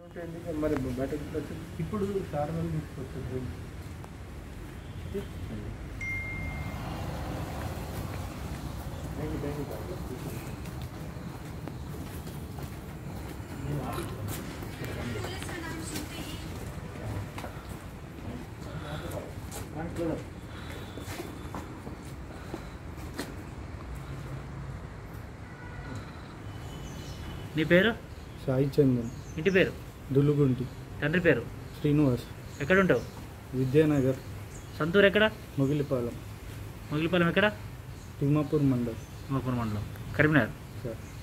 మరి బయటకు వచ్చింది ఇప్పుడు సార్వల్ తీసుకొచ్చారు నీ పేరు సాయి చందన్ ఇంటి పేరు దుల్లుగుంటి తండ్రి పేరు శ్రీనివాస్ ఎక్కడ ఉంటావు విద్యానగర్ సంతూర్ ఎక్కడ మొగిలిపాలెం మొగిలిపాలెం ఎక్కడ తిమ్మాపూర్ మండల్ తిమ్మపూర్ మండలం కరీంనగర్ సార్